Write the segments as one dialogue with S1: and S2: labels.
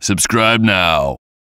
S1: Subscribe now.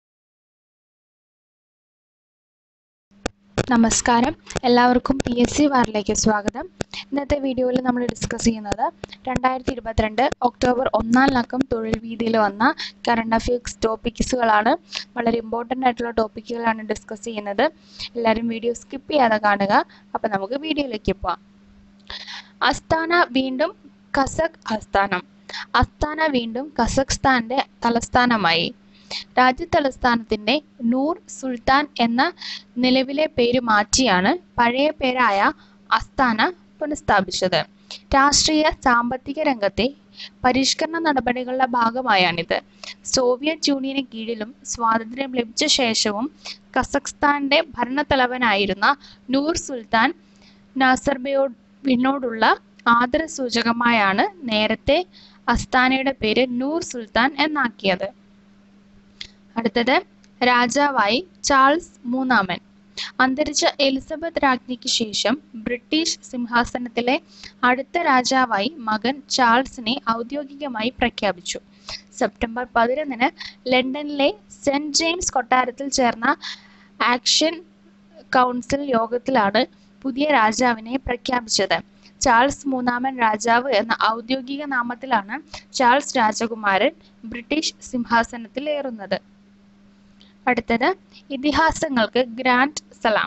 S2: നമസ്കാരം എല്ലാവർക്കും P S C വാറിലേക്ക് സ്വാഗതം ഇന്നത്തെ വീഡിയോയിൽ നമ്മൾ ഡിസ്കസ് ചെയ്യുന്നത് രണ്ടായിരത്തി ഇരുപത്തിരണ്ട് ഒക്ടോബർ ഒന്നാം ലക്കം തൊഴിൽ വീതിയിൽ വന്ന കറണ്ട് അഫയേഴ്സ് ടോപ്പിക്സുകളാണ് വളരെ ഇമ്പോർട്ടൻ്റ് ആയിട്ടുള്ള ടോപ്പിക്കുകളാണ് ഡിസ്കസ് ചെയ്യുന്നത് എല്ലാവരും വീഡിയോ സ്കിപ്പ് ചെയ്യാതെ കാണുക അപ്പോൾ നമുക്ക് വീഡിയോയിലേക്ക് പോവാം അസ്താന വീണ്ടും കസക് ആസ്ഥാനം അസ്താന വീണ്ടും കസഖ്സ്ഥാന്റെ തലസ്ഥാനമായി രാജ്യ തലസ്ഥാനത്തിന്റെ നൂർ സുൽത്താൻ എന്ന നിലവിലെ പേര് മാറ്റിയാണ് പഴയ പേരായ അസ്താന പുനഃസ്ഥാപിച്ചത് രാഷ്ട്രീയ സാമ്പത്തിക രംഗത്തെ പരിഷ്കരണ നടപടികളുടെ ഭാഗമായാണിത് സോവിയറ്റ് യൂണിയന് കീഴിലും സ്വാതന്ത്ര്യം ലഭിച്ച ശേഷവും കസഖ്സ്ഥാന്റെ ഭരണത്തലവനായിരുന്ന നൂർ സുൽത്താൻ നാസർബയോവിനോടുള്ള ആദരസൂചകമായാണ് നേരത്തെ അസ്താനയുടെ പേര് നൂർ സുൽത്താൻ എന്നാക്കിയത് അടുത്തത് രാജാവായി ചാൾസ് മൂന്നാമൻ അന്തരിച്ച എലിസബത്ത് രാജ്ഞിക്ക് ശേഷം ബ്രിട്ടീഷ് സിംഹാസനത്തിലെ അടുത്ത രാജാവായി മകൻ ചാൾസിനെ ഔദ്യോഗികമായി പ്രഖ്യാപിച്ചു സെപ്റ്റംബർ പതിനൊന്നിന് ലണ്ടനിലെ സെന്റ് ജെയിംസ് കൊട്ടാരത്തിൽ ചേർന്ന ആക്ഷൻ കൗൺസിൽ യോഗത്തിലാണ് പുതിയ രാജാവിനെ പ്രഖ്യാപിച്ചത് ചാൾസ് മൂന്നാമൻ രാജാവ് എന്ന ഔദ്യോഗിക നാമത്തിലാണ് ചാൾസ് രാജകുമാരൻ ബ്രിട്ടീഷ് സിംഹാസനത്തിൽ ഏറുന്നത് അടുത്തത് ഇതിഹാസങ്ങൾക്ക് ഗ്രാൻഡ് സലാം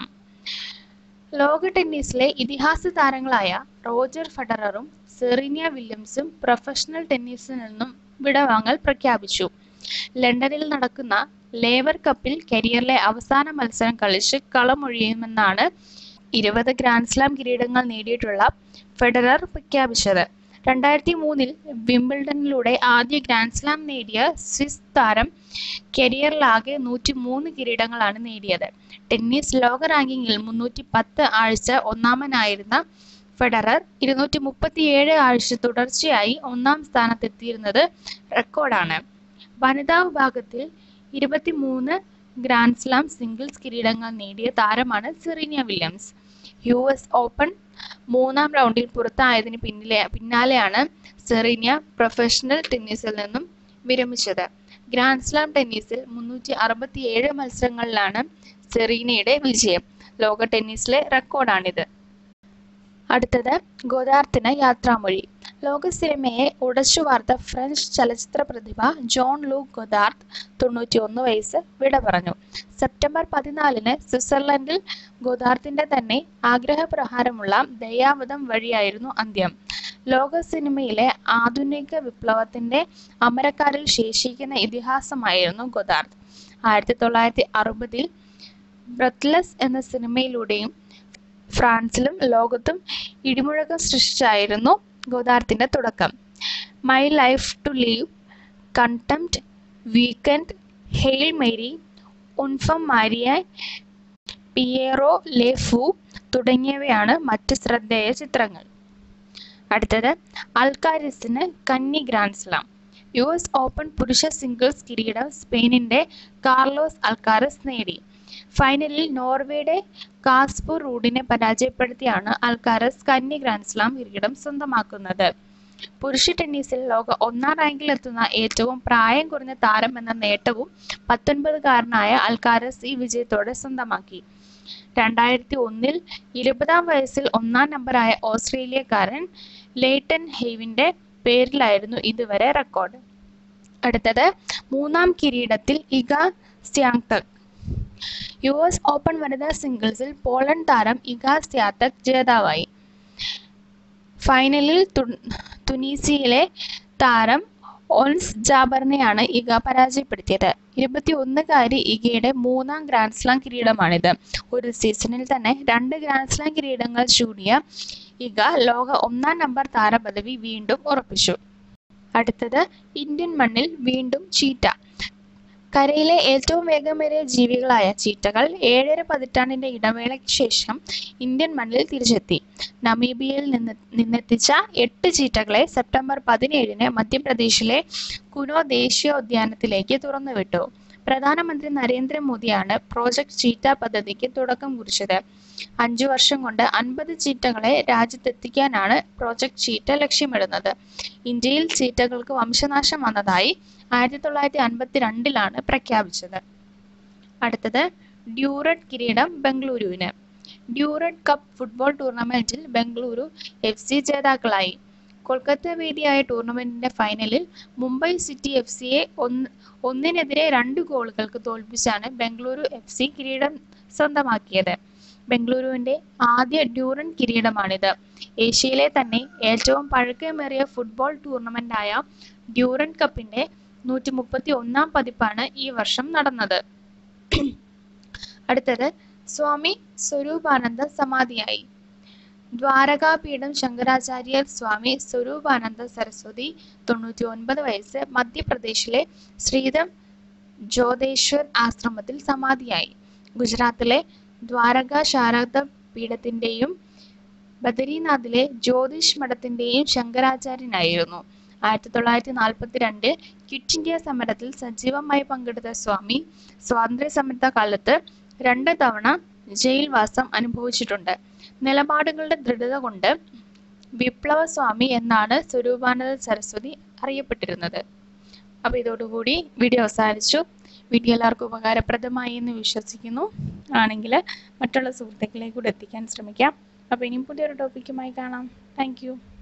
S2: ലോക ടെന്നീസിലെ ഇതിഹാസ താരങ്ങളായ റോജർ ഫെഡററും സെറീനിയ വില്യംസും പ്രൊഫഷണൽ ടെന്നീസിൽ നിന്നും വിടവാങ്ങൽ പ്രഖ്യാപിച്ചു ലണ്ടനിൽ നടക്കുന്ന ലേവർ കപ്പിൽ കരിയറിലെ അവസാന മത്സരം കളിച്ച് കളമൊഴിയുമെന്നാണ് ഇരുപത് ഗ്രാൻഡ് സ്ലാം കിരീടങ്ങൾ നേടിയിട്ടുള്ള ഫെഡറർ പ്രഖ്യാപിച്ചത് രണ്ടായിരത്തി മൂന്നിൽ വിംബിൾഡണിലൂടെ ആദ്യ ഗ്രാൻഡ് സ്ലാം നേടിയ സ്വിസ് താരം കരിയറിലാകെ നൂറ്റി മൂന്ന് കിരീടങ്ങളാണ് നേടിയത് ടെന്നീസ് ലോക റാങ്കിങ്ങിൽ മുന്നൂറ്റി പത്ത് ആഴ്ച ഒന്നാമനായിരുന്ന ഫെഡറർ ഇരുന്നൂറ്റി മുപ്പത്തിയേഴ് ആഴ്ച തുടർച്ചയായി ഒന്നാം സ്ഥാനത്തെത്തിയിരുന്നത് റെക്കോർഡാണ് വനിതാ വിഭാഗത്തിൽ ഇരുപത്തിമൂന്ന് ഗ്രാൻഡ് സ്ലാം സിംഗിൾസ് കിരീടങ്ങൾ നേടിയ താരമാണ് Serena Williams U S Open മൂന്നാം റൗണ്ടിൽ പുറത്തായതിന് പിന്നിലെ പിന്നാലെയാണ് സെറീനിയ പ്രൊഫഷണൽ ടെന്നീസിൽ നിന്നും വിരമിച്ചത് ഗ്രാൻഡ് സ്ലാം ടെന്നീസിൽ മുന്നൂറ്റി അറുപത്തിയേഴ് മത്സരങ്ങളിലാണ് സെറീനയുടെ വിജയം ലോക ടെന്നീസിലെ റെക്കോർഡാണിത് അടുത്തത് ഗോദാർത്തിന് യാത്രാമൊഴി ലോക സിനിമയെ ഉടച്ചു വാർത്ത ഫ്രഞ്ച് ചലച്ചിത്ര പ്രതിഭ ജോൺ ലൂക്ക് ഗൊദാർത്ത് തൊണ്ണൂറ്റി ഒന്ന് വയസ്സ് വിട പറഞ്ഞു സെപ്റ്റംബർ പതിനാലിന് സ്വിറ്റ്സർലൻഡിൽ ഗോദാർത്തിന്റെ തന്നെ ആഗ്രഹപ്രകാരമുള്ള ദയാവധം വഴിയായിരുന്നു അന്ത്യം ലോക സിനിമയിലെ ആധുനിക വിപ്ലവത്തിന്റെ അമരക്കാരിൽ ശേഷിക്കുന്ന ഇതിഹാസമായിരുന്നു ഗൊദാർത്ത് ആയിരത്തി തൊള്ളായിരത്തി അറുപതിൽ ബ്രത്ലസ് എന്ന സിനിമയിലൂടെയും ഫ്രാൻസിലും ലോകത്തും ഇടിമുഴക്കം സൃഷ്ടിച്ചായിരുന്നു ഗോദാർത്തിന്റെ തുടക്കം my life to live contempt weekend hail Mary ഉൺഫം മാരിയ പിയേറോ ലെഫു തുടങ്ങിയവയാണ് മറ്റ് ശ്രദ്ധേയ ചിത്രങ്ങൾ അടുത്തത് അൽക്കാരിസിന് കന്നി grand slam U S Open പുരുഷ സിംഗിൾസ് കിരീടം സ്പെയിനിന്റെ കാർലോസ് അൽക്കാരസ് നേടി ഫൈനലിൽ നോർവേയുടെ കാസ്പൂർ റൂഡിനെ പരാജയപ്പെടുത്തിയാണ് അൽക്കാരസ് കന്നി ഗ്രാൻഡ് സ്ലാം കിരീടം സ്വന്തമാക്കുന്നത് പുരുഷ ടെന്നീസിൽ ലോക ഒന്നാം റാങ്കിലെത്തുന്ന ഏറ്റവും പ്രായം കുറഞ്ഞ താരം എന്ന നേട്ടവും പത്തൊൻപതുകാരനായ അൽക്കാരസ് ഈ വിജയത്തോടെ സ്വന്തമാക്കി രണ്ടായിരത്തി ഒന്നിൽ ഇരുപതാം വയസ്സിൽ ഒന്നാം നമ്പറായ ഓസ്ട്രേലിയക്കാരൻ ലേറ്റൻ ഹെയ്വിന്റെ പേരിലായിരുന്നു ഇതുവരെ റെക്കോർഡ് അടുത്തത് മൂന്നാം കിരീടത്തിൽ Iga Swiatek U S Open വനിതാ സിംഗിൾസിൽ പോളണ്ട് താരം ഇഗ സ്യാതക് ജേതാവായി ഫൈനലിൽ തുനീസിയയിലെ താരം ഓൺസ് ജാബറിനെയാണ് ഇഗ പരാജയപ്പെടുത്തിയത് ഇരുപത്തി ഒന്നുകാരി ഇഗയുടെ മൂന്നാം ഗ്രാൻഡ് സ്ലാം കിരീടമാണിത് ഒരു സീസണിൽ തന്നെ രണ്ട് ഗ്രാൻഡ് സ്ലാം കിരീടങ്ങൾ ചൂടിയ ഇഗ ലോക ഒന്നാം നമ്പർ താരപദവി വീണ്ടും ഉറപ്പിച്ചു അടുത്തത് ഇന്ത്യൻ മണ്ണിൽ വീണ്ടും ചീറ്റ കരയിലെ ഏറ്റവും വേഗമേറിയ ജീവികളായ ചീറ്റകൾ ഏഴര പതിറ്റാണ്ടിന്റെ ഇടവേളയ്ക്ക് ശേഷം ഇന്ത്യൻ മണ്ണിൽ തിരിച്ചെത്തി നമീബിയയിൽ നിന്ന് നിന്നെത്തിച്ച എട്ട് ചീറ്റകളെ സെപ്റ്റംബർ പതിനേഴിന് മധ്യപ്രദേശിലെ കുനോ ദേശീയോദ്യാനത്തിലേക്ക് തുറന്നുവിട്ടു പ്രധാനമന്ത്രി നരേന്ദ്രമോദിയാണ് പ്രോജക്ട് ചീറ്റ പദ്ധതിക്ക് തുടക്കം കുറിച്ചത് അഞ്ചു വർഷം കൊണ്ട് അൻപത് ചീറ്റകളെ രാജ്യത്തെത്തിക്കാനാണ് പ്രോജക്ട് ചീറ്റ ലക്ഷ്യമിടുന്നത് ഇന്ത്യയിൽ ചീറ്റകൾക്ക് വംശനാശം വന്നതായി ആയിരത്തി തൊള്ളായിരത്തി അൻപത്തിരണ്ടിലാണ് പ്രഖ്യാപിച്ചത് അടുത്തത് ഡ്യൂററ്റ് കിരീടം ബംഗളൂരുവിന് ഡ്യൂററ്റ് കപ്പ് ഫുട്ബോൾ ടൂർണമെന്റിൽ ബംഗളൂരു എഫ് സി ജേതാക്കളായി കൊൽക്കത്ത വേദിയായ ടൂർണമെന്റിന്റെ ഫൈനലിൽ മുംബൈ സിറ്റി എഫ് സിയെ ഒന്ന് ഒന്നിനെതിരെ രണ്ട് ഗോളുകൾക്ക് തോൽപ്പിച്ചാണ് ബംഗളൂരു എഫ് സി കിരീടം സ്വന്തമാക്കിയത് ബംഗളൂരുവിന്റെ ആദ്യ ഡ്യൂറൻ കിരീടമാണിത് ഏഷ്യയിലെ തന്നെ ഏറ്റവും പഴക്കമേറിയ ഫുട്ബോൾ ടൂർണമെന്റായ ഡ്യൂറൻ കപ്പിന്റെ നൂറ്റി മുപ്പത്തി ഒന്നാം പതിപ്പാണ് ഈ വർഷം നടന്നത് അടുത്തത് സ്വാമി സ്വരൂപാനന്ദ സമാധിയായി ദ്വാരകാപീഠം ശങ്കരാചാര്യർ സ്വാമി സ്വരൂപാനന്ദ സരസ്വതി തൊണ്ണൂറ്റി ഒൻപത് വയസ്സ് മധ്യപ്രദേശിലെ ശ്രീധം ജ്യോതേശ്വർ ആശ്രമത്തിൽ സമാധിയായി ഗുജറാത്തിലെ ദ്വാരക ശാരദ പീഠത്തിന്റെയും ബദരീനാഥിലെ ജ്യോതിഷ് മഠത്തിന്റെയും ശങ്കരാചാര്യനായിരുന്നു ആയിരത്തി തൊള്ളായിരത്തി നാൽപ്പത്തി രണ്ട് ക്വിറ്റ് ഇന്ത്യ സമരത്തിൽ സജീവമായി പങ്കെടുത്ത സ്വാമി സ്വാതന്ത്ര്യ സമര കാലത്ത് രണ്ട് തവണ ജയിൽവാസം അനുഭവിച്ചിട്ടുണ്ട് നിലപാടുകളുടെ ദൃഢത കൊണ്ട് വിപ്ലവ സ്വാമി എന്നാണ് സ്വരൂപാനന്ദ സരസ്വതി അറിയപ്പെട്ടിരുന്നത് അപ്പോൾ ഇതോടുകൂടി വീഡിയോ അവസാനിച്ചു വീഡിയോ എല്ലാവർക്കും ഉപകാരപ്രദമായി എന്ന് വിശ്വസിക്കുന്നു ആണെങ്കിൽ മറ്റുള്ള സുഹൃത്തുക്കളെ കൂടെ എത്തിക്കാൻ ശ്രമിക്കാം അപ്പോൾ ഇനിയും പുതിയൊരു ടോപ്പിക്കുമായി കാണാം താങ്ക്